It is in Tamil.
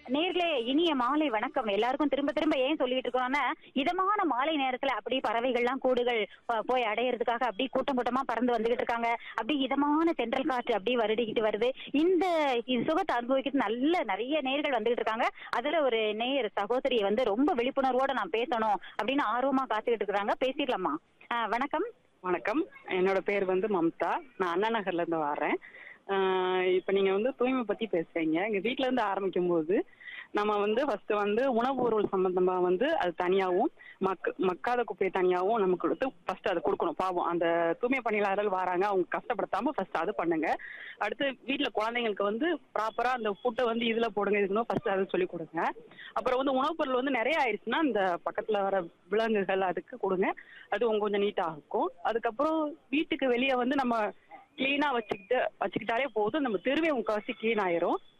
நேர்களே இனிய மாலை வணக்கம் எல்லாருக்கும் திரும்ப திரும்ப ஏன் சொல்லிட்டு இருக்கோம்னா இதமான மாலை நேரத்துல அப்படி பறவைகள்லாம் கூடுகள் ப- போய் அடையிறதுக்காக அப்படி கூட்டம் கூட்டமா பறந்து வந்துகிட்டு இருக்காங்க அப்படி இதமான தென்றல் காற்று அப்படி வருடிக்கிட்டு வருது இந்த இது சுகத்தை அனுபவிக்கிறது நல்ல நிறைய நேர்கள் வந்துகிட்டு இருக்காங்க அதுல ஒரு நேயர் சகோதரி வந்து ரொம்ப விழிப்புணர்வோட நான் பேசணும் அப்படின்னு ஆர்வமா காத்துக்கிட்டு இருக்காங்க பேசிடலாமா ஆஹ் வணக்கம் வணக்கம் என்னோட பேர் வந்து மம்தா நான் அண்ணா நகர்ல இருந்து வரேன் ஆஹ் இப்ப நீங்க வந்து தூய்மை பத்தி பேசுறீங்க எங்க வீட்ல இருந்து ஆரம்பிக்கும் போது நம்ம வந்து ஃபர்ஸ்ட் வந்து உணவு பொருள் சம்பந்தமா வந்து அது தனியாவும் மக் மக்காத குப்பையை தனியாவும் நமக்கு கொடுத்து ஃபர்ஸ்ட் அதை கொடுக்கணும் பாவம் அந்த தூய்மை பணியாளர்கள் வராங்க அவங்க கஷ்டப்படுத்தாம ஃபர்ஸ்ட் அது பண்ணுங்க அடுத்து வீட்ல குழந்தைங்களுக்கு வந்து ப்ராப்பரா அந்த ஃபுட்டை வந்து இதுல போடுங்க இதுன்னு ஃபர்ஸ்ட் அதை சொல்லி கொடுங்க அப்புறம் வந்து உணவுப் பொருள் வந்து நிறைய ஆயிடுச்சுன்னா இந்த பக்கத்துல வர விலங்குகள் அதுக்கு கொடுங்க அது உங்க கொஞ்சம் நீட்டா இருக்கும் அதுக்கப்புறம் வீட்டுக்கு வெளியே வந்து நம்ம கிளீனா வச்சுக்கிட்டு வச்சுக்கிட்டாலே போதும் நம்ம தெருவே முக்கால்வாசி கிளீன் ஆயிரும்